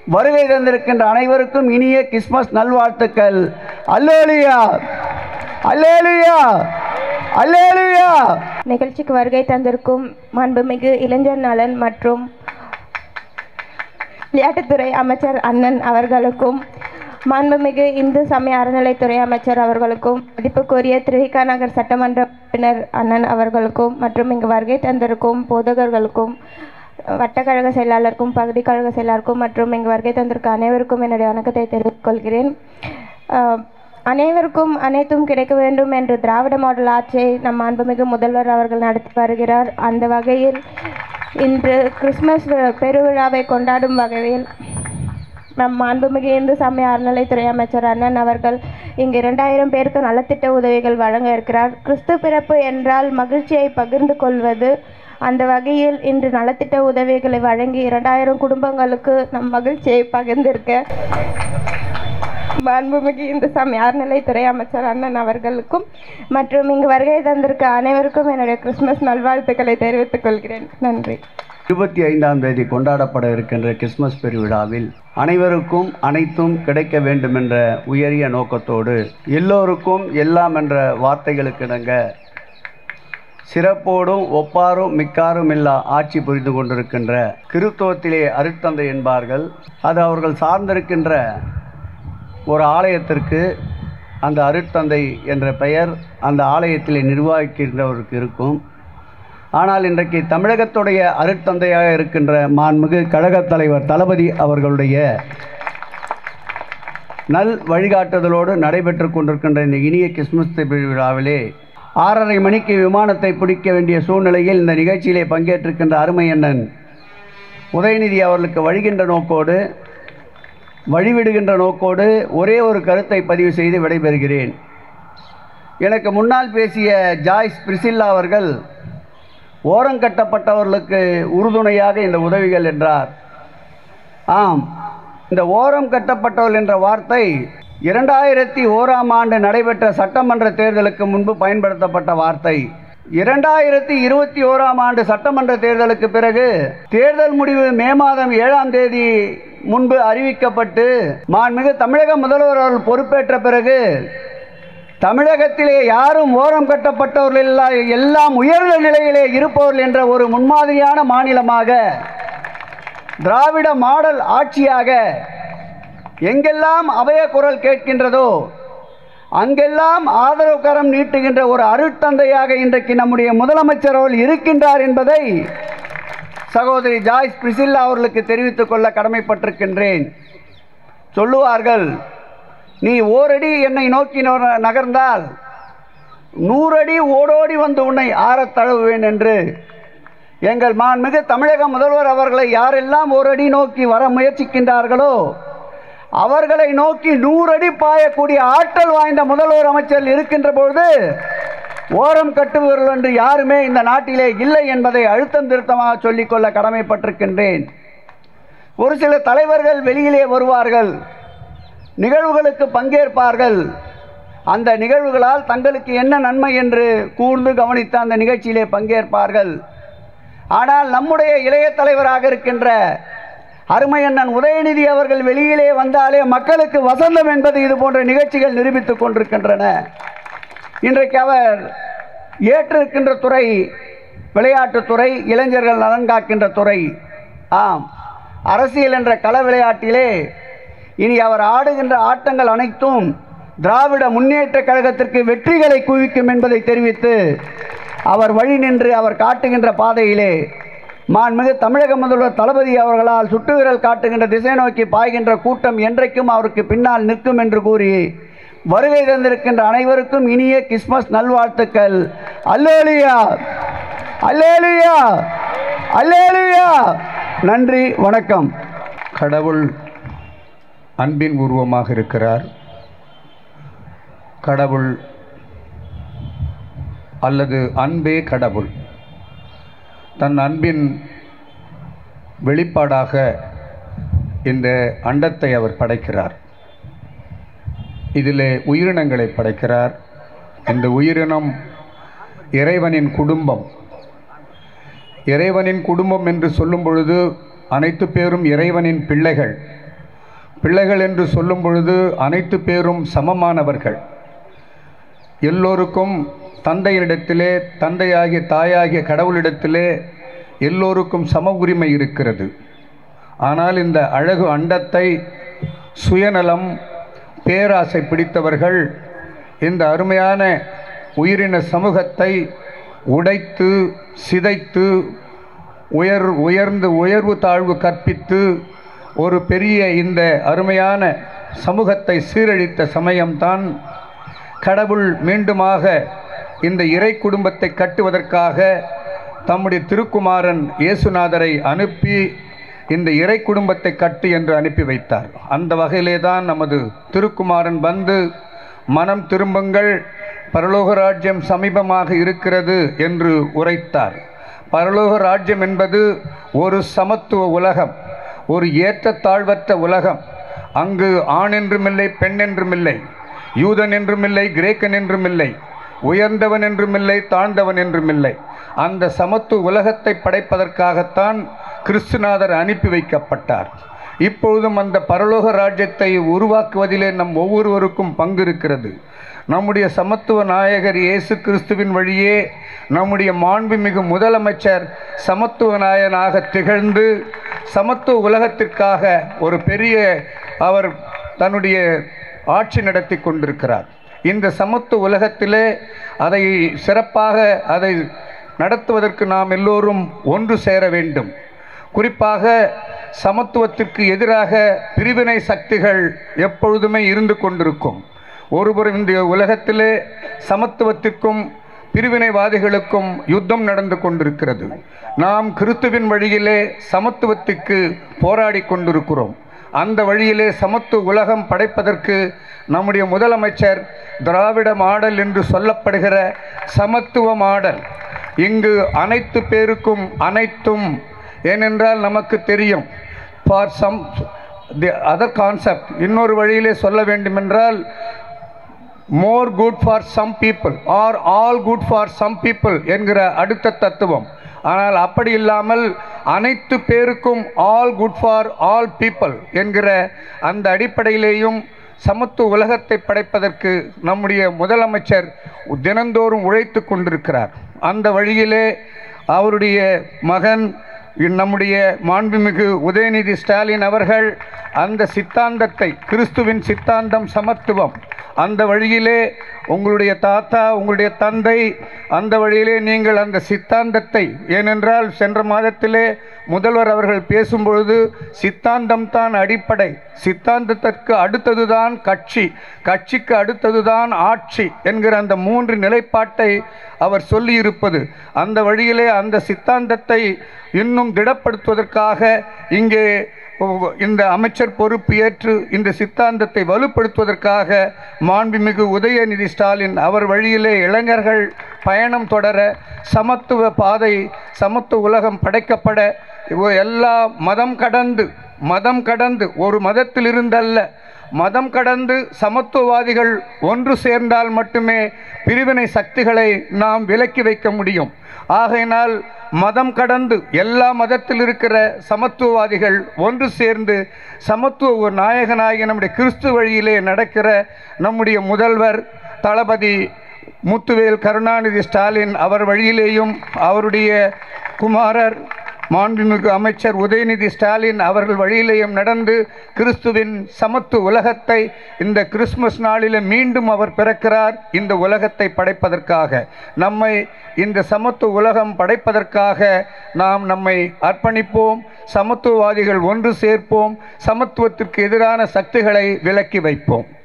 வருகை தந்திருக்கின்ற அனைவருக்கும் இனிய கிறிஸ்மஸ் நல்வாழ்த்துக்கள் அல்லேலுயா அல்லேலுயா அல்லேலுயா நிகழ்ச்சிக்கு வருகை தந்திருக்கும் மாண்புமிகு இளைஞர் நலன் மற்றும் விளையாட்டுத்துறை அமைச்சர் அண்ணன் அவர்களுக்கும் மாண்புமிகு இந்து சமய அறநிலைத்துறை அமைச்சர் அவர்களுக்கும் மதிப்புக்குரிய திருவிகா நகர் சட்டமன்ற உறுப்பினர் அண்ணன் அவர்களுக்கும் மற்றும் இங்கு வருகை தந்திருக்கும் போதகர்களுக்கும் வட்டக்கழக செயலாளருக்கும் பகுதி கழக செயலாளருக்கும் மற்றும் இங்கு வருகை தந்திருக்க அனைவருக்கும் என்னுடைய வணக்கத்தை தெரிவித்துக் கொள்கிறேன் அஹ், அனைவருக்கும் அனைத்தும் கிடைக்க வேண்டும் என்று திராவிட மாடல் ஆட்சியை நம் மாண்புமிகு முதல்வர் அவர்கள் நடத்தி வருகிறார் அந்த வகையில் இன்று கிறிஸ்மஸ் வி- பெருவிழாவை கொண்டாடும் வகையில் நம் மாண்புமிகு இந்து சமய அறநிலைத்துறை அமைச்சர் அண்ணன் அவர்கள் இங்கு இரண்டாயிரம் பேருக்கு நலத்திட்ட உதவிகள் வழங்க இருக்கிறார் கிறிஸ்து பிறப்பு என்றால் மகிழ்ச்சியை பகிர்ந்து கொள்வது அந்த வகையில் இன்று நலத்திட்ட உதவிகளை வழங்கி இரண்டாயிரம் குடும்பங்களுக்கு நம் மகிழ்ச்சியை பகிர்ந்திருக்க மாண்புமிகு இந்து சமய அறநிலைத்துறை அமைச்சர் அண்ணன் அவர்களுக்கும் மற்றும் இங்கு வருகை தந்திருக்க அனைவருக்கும் என்னுடைய கிறிஸ்மஸ் நல்வாழ்த்துக்களை தெரிவித்துக் கொள்கிறேன் நன்றி இருபத்தி ஐந்தாம் தேதி கொண்டாடப்பட இருக்கின்ற கிறிஸ்மஸ் பெருவிழாவில் அனைவருக்கும் அனைத்தும் கிடைக்க வேண்டும் என்ற உயரிய நோக்கத்தோடு எல்லோருக்கும் எல்லாம் என்ற வார்த்தைகளுக்கு இணங்க சிறப்போடும் ஒப்பாரும் மிக்காரும் இல்லா ஆட்சி புரிந்து கொண்டிருக்கின்ற கிறித்துவத்திலே அருட்தந்தை என்பார்கள் அது அவர்கள் சார்ந்திருக்கின்ற ஒரு ஆலயத்திற்கு அந்த அருட்தந்தை என்ற பெயர் அந்த ஆலயத்திலே நிர்வகிக்கின்றவருக்கு இருக்கும் ஆனால் இன்றைக்கு தமிழகத்துடைய அருட்தந்தையாக இருக்கின்ற மாண்புமிகு கழகத் தலைவர் தளபதி அவர்களுடைய நல் வழிகாட்டுதலோடு நடைபெற்று கொண்டிருக்கின்ற இந்த இனிய கிறிஸ்துமஸ் விழாவிலே ஆறரை மணிக்கு விமானத்தை பிடிக்க வேண்டிய சூழ்நிலையில் இந்த நிகழ்ச்சியிலே பங்கேற்றிருக்கின்ற அருமை அண்ணன் உதயநிதி அவர்களுக்கு வழிகின்ற நோக்கோடு வழிவிடுகின்ற நோக்கோடு ஒரே ஒரு கருத்தை பதிவு செய்து விடைபெறுகிறேன் எனக்கு முன்னால் பேசிய ஜாய்ஸ் பிரிசில்லா அவர்கள் ஓரங்கட்டப்பட்டவர்களுக்கு உறுதுணையாக இந்த உதவிகள் என்றார் ஆம் இந்த ஓரம் கட்டப்பட்டவர்கள் என்ற வார்த்தை இரண்டாயிரத்தி ஓராம் ஆண்டு நடைபெற்ற சட்டமன்ற தேர்தலுக்கு முன்பு பயன்படுத்தப்பட்ட வார்த்தை இரண்டாயிரத்தி இருபத்தி ஓராம் ஆண்டு சட்டமன்ற தேர்தலுக்கு பிறகு தேர்தல் முடிவு மே மாதம் ஏழாம் தேதி முன்பு அறிவிக்கப்பட்டு மாண்புமிகு தமிழக முதல்வர் அவர்கள் பொறுப்பேற்ற பிறகு தமிழகத்திலே யாரும் ஓரம் கட்டப்பட்டவர்கள் இல்லா எல்லாம் உயர்ந்த நிலையிலே இருப்பவர்கள் என்ற ஒரு முன்மாதிரியான மாநிலமாக திராவிட மாடல் ஆட்சியாக எங்கெல்லாம் அபய குரல் கேட்கின்றதோ அங்கெல்லாம் ஆதரவு கரம் நீட்டுகின்ற ஒரு அருட்தந்தையாக இன்றைக்கு நம்முடைய முதலமைச்சர் அவர்கள் இருக்கின்றார் என்பதை சகோதரி ஜாய்ஸ் பிரிசில்லா அவர்களுக்கு தெரிவித்துக் கொள்ள கடமைப்பட்டிருக்கின்றேன் சொல்லுவார்கள் நீ ஓரடி என்னை நோக்கி நொ- நகர்ந்தால் நூறடி ஓடோடி வந்து உன்னை ஆறத் தழுவுவேன் என்று எங்கள் மாண்புமிகு தமிழக முதல்வர் அவர்களை யாரெல்லாம் ஒரு அடி நோக்கி வர முயற்சிக்கின்றார்களோ அவர்களை நோக்கி நூறடி பாயக்கூடிய ஆற்றல் வாய்ந்த முதல்வர் அமைச்சர் இருக்கின்ற பொழுது ஓரம் கட்டுபவர்கள் என்று யாருமே இந்த நாட்டிலே இல்லை என்பதை அழுத்தம் திருத்தமாக சொல்லிக்கொள்ள கடமைப்பட்டிருக்கின்றேன் ஒரு சில தலைவர்கள் வெளியிலே வருவார்கள் நிகழ்வுகளுக்கு பங்கேற்பார்கள் அந்த நிகழ்வுகளால் தங்களுக்கு என்ன நன்மை என்று கூர்ந்து கவனித்து அந்த நிகழ்ச்சியிலே பங்கேற்பார்கள் ஆனால் நம்முடைய இளைய தலைவராக இருக்கின்ற அருமையண்ணன் உதயநிதி அவர்கள் வெளியிலே வந்தாலே மக்களுக்கு வசந்தம் என்பது இது போன்ற நிகழ்ச்சிகள் நிரூபித்துக் கொண்டிருக்கின்றன இன்றைக்கு அவர் ஏற்றிருக்கின்ற துறை விளையாட்டுத்துறை இளைஞர்கள் நலன் காக்கின்ற துறை ஆம் அரசியல் என்ற கள விளையாட்டிலே இனி அவர் ஆடுகின்ற ஆட்டங்கள் அனைத்தும் திராவிட முன்னேற்ற கழகத்திற்கு வெற்றிகளை குவிக்கும் என்பதை தெரிவித்து அவர் வழி நின்று அவர் காட்டுகின்ற பாதையிலே மாண்புமிகு தமிழக முதல்வர் தளபதி அவர்களால் சுட்டுவிரல் காட்டுகின்ற திசை நோக்கி பாய்கின்ற கூட்டம் என்றைக்கும் அவருக்கு பின்னால் நிற்கும் என்று கூறி வருகை தந்திருக்கின்ற அனைவருக்கும் இனிய கிறிஸ்மஸ் நல்வாழ்த்துக்கள் அல்லேலுயா அல்லேலுயா அல்லேலுயா நன்றி வணக்கம் கடவுள் அன்பின் உருவமாக இருக்கிறார் கடவுள் அல்லது அன்பே கடவுள் தன் அன்பின் வெளிப்பாடாக இந்த அண்டத்தை அவர் படைக்கிறார் இதிலே உயிரினங்களை படைக்கிறார் இந்த உயிரினம் இறைவனின் குடும்பம் இறைவனின் குடும்பம் என்று சொல்லும் பொழுது அனைத்து பேரும் இறைவனின் பிள்ளைகள் பிள்ளைகள் என்று சொல்லும் பொழுது அனைத்து பேரும் சமமானவர்கள் எல்லோருக்கும் தந்தையினிடத்திலே தந்தையாகிய தாயாகிய கடவுளிடத்திலே எல்லோருக்கும் சம உரிமை இருக்கிறது ஆனால் இந்த அழகு அண்டத்தை சுயநலம் பேராசை பிடித்தவர்கள் இந்த அருமையான உயிரின சமூகத்தை உடைத்து சிதைத்து உயர் உயர்ந்து உயர்வு தாழ்வு கற்பித்து ஒரு பெரிய இந்த அருமையான சமூகத்தை சீரழித்த சமயம்தான் கடவுள் மீண்டுமாக இந்த இறை குடும்பத்தை கட்டுவதற்காக தம்முடைய திருக்குமாரன் இயேசுநாதரை அனுப்பி இந்த இறை குடும்பத்தை கட்டு என்று அனுப்பி வைத்தார் அந்த வகையிலே தான் நமது திருக்குமாரன் வந்து மனம் திரும்புங்கள் பரலோக ராஜ்யம் சமீபமாக இருக்கிறது என்று உரைத்தார் பரலோக ராஜ்யம் என்பது ஒரு சமத்துவ உலகம் ஒரு ஏற்றத்தாழ்வற்ற உலகம் அங்கு ஆண் என்றுமில்லை பெண் என்றுமில்லை யூதன் என்றுமில்லை கிரேக்கன் என்றுமில்லை உயர்ந்தவன் என்றுமில்லை தாழ்ந்தவன் என்றுமில்லை அந்த சமத்துவ உலகத்தை படைப்பதற்காகத்தான் கிறிஸ்துநாதர் அனுப்பி வைக்கப்பட்டார் இப்பொழுதும் அந்த பரலோக ராஜ்யத்தை உருவாக்குவதிலே நம் ஒவ்வொருவருக்கும் பங்கு இருக்கிறது நம்முடைய சமத்துவ நாயகர் இயேசு கிறிஸ்துவின் வழியே நம்முடைய மாண்புமிகு முதலமைச்சர் சமத்துவ நாயனாக திகழ்ந்து சமத்துவ உலகத்திற்காக ஒரு பெரிய அவர் தன்னுடைய ஆட்சி நடத்தி கொண்டிருக்கிறார் இந்த சமத்துவ உலகத்திலே அதை சிறப்பாக அதை நடத்துவதற்கு நாம் எல்லோரும் ஒன்று சேர வேண்டும் குறிப்பாக சமத்துவத்திற்கு எதிராக பிரிவினை சக்திகள் எப்பொழுதுமே இருந்து கொண்டிருக்கும் ஒருபுறம் இந்த உலகத்திலே சமத்துவத்திற்கும் பிரிவினைவாதிகளுக்கும் யுத்தம் நடந்து கொண்டிருக்கிறது நாம் கிறிஸ்துவின் வழியிலே சமத்துவத்துக்கு போராடி கொண்டிருக்கிறோம் அந்த வழியிலே சமத்துவ உலகம் படைப்பதற்கு நம்முடைய முதலமைச்சர் திராவிட மாடல் என்று சொல்லப்படுகிற சமத்துவ மாடல் இங்கு அனைத்து பேருக்கும் அனைத்தும் ஏனென்றால் நமக்கு தெரியும் for some the other concept இன்னொரு வழியிலே சொல்ல வேண்டுமென்றால் more good for some people are all good for some people என்கிற அடுத்த தத்துவம் ஆனால் அப்படி இல்லாமல் அனைத்து பேருக்கும் all good for all people என்கிற அந்த அடிப்படையிலேயும் சமத்துவ உலகத்தை படைப்பதற்கு நம்முடைய முதலமைச்சர் தினந்தோறும் உழைத்து கொண்டிருக்கிறார் அந்த வழியிலே அவருடைய மகன் நம்முடைய மாண்புமிகு உதயநிதி ஸ்டாலின் அவர்கள் அந்த சித்தாந்தத்தை கிறிஸ்துவின் சித்தாந்தம் சமத்துவம் அந்த வழியிலே உங்களுடைய தாத்தா உங்களுடைய தந்தை அந்த வழியிலே நீங்கள் அந்த சித்தாந்தத்தை ஏனென்றால் சென்ற மாதத்திலே முதல்வர் அவர்கள் பேசும்பொழுது சித்தாந்தம் தான் அடிப்படை சித்தாந்தத்திற்கு அடுத்ததுதான் கட்சி கட்சிக்கு அடுத்ததுதான் ஆட்சி என்கிற அந்த மூன்று நிலைப்பாட்டை அவர் சொல்லியிருப்பது அந்த வழியிலே அந்த சித்தாந்தத்தை இன்னும் திடப்படுத்துவதற்காக இங்கே இந்த அமைச்சர் பொறுப்பு ஏற்று இந்த சித்தாந்தத்தை வலுப்படுத்துவதற்காக மாண்புமிகு உதயநிதி ஸ்டாலின் அவர் வழியிலே இளைஞர்கள் பயணம் தொடர சமத்துவ பாதை சமத்துவ உலகம் படைக்கப்பட எல்லா மதம் கடந்து மதம் கடந்து ஒரு மதத்திலிருந்தல்ல மதம் கடந்து சமத்துவவாதிகள் ஒன்று சேர்ந்தால் மட்டுமே பிரிவினை சக்திகளை நாம் விலக்கி வைக்க முடியும் ஆகையினால் மதம் கடந்து எல்லா மதத்தில் இருக்கிற சமத்துவவாதிகள் ஒன்று சேர்ந்து சமத்துவ நாயகனாகிய நம்முடைய கிறிஸ்து வழியிலே நடக்கிற நம்முடைய முதல்வர் தளபதி முத்துவேல் கருணாநிதி ஸ்டாலின் அவர் வழியிலேயும் அவருடைய குமாரர் மாண்புமிகு அமைச்சர் உதயநிதி ஸ்டாலின் அவர்கள் வழியிலேயும் நடந்து கிறிஸ்துவின் சமத்து உலகத்தை இந்த கிறிஸ்மஸ் நாளில் மீண்டும் அவர் பிறக்கிறார் இந்த உலகத்தை படைப்பதற்காக நம்மை இந்த சமத்துவ உலகம் படைப்பதற்காக நாம் நம்மை அர்ப்பணிப்போம் சமத்துவவாதிகள் ஒன்று சேர்ப்போம் சமத்துவத்திற்கு எதிரான சக்திகளை விலக்கி வைப்போம்